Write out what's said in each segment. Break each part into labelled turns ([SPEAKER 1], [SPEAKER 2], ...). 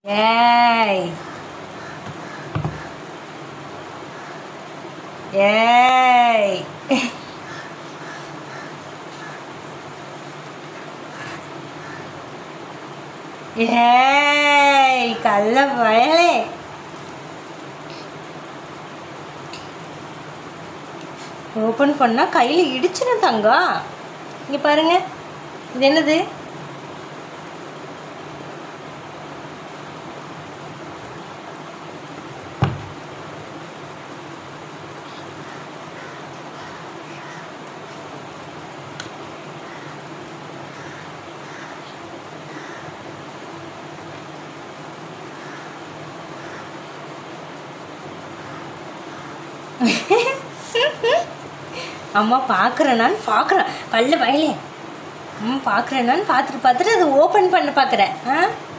[SPEAKER 1] ஏய் ஏய் ஏய் கள்ள பயலே ஓப்பன் பண்ணால் கையில் இடிச்சிடும் தங்கம் இங்கே பாருங்க இது என்னது அம்மா பார்க்குறேனான்னு பார்க்குறேன் கல்ல வயலே அம்மா பார்க்குறேனான்னு பார்த்துட்டு பார்த்துட்டு அது ஓப்பன் பண்ண பார்க்குறேன் ஆ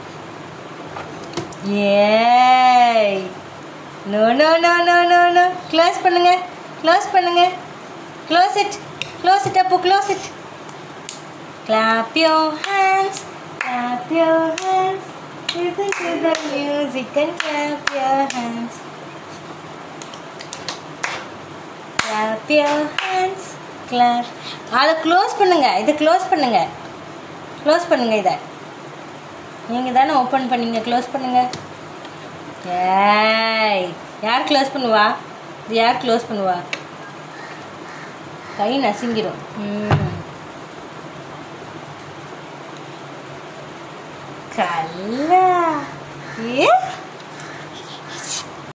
[SPEAKER 1] ஏய் no no no no no no close பண்ணுங்க க்ளோஸ் பண்ணுங்க க்ளோஸ் இட் க்ளோஸ் இட் அப்போ close it clap your hands clap your hands listen to the music and clap your hands clap your hands clap அதை close பண்ணுங்க இதை close பண்ணுங்க close பண்ணுங்க இதை நீங்கள் தானே ஓப்பன் பண்ணீங்க க்ளோஸ் பண்ணுங்க ஏய் யார் க்ளோஸ் பண்ணுவா இது யார் க்ளோஸ் பண்ணுவா கை நசுங்கிரும் ம் கல்லா ஏ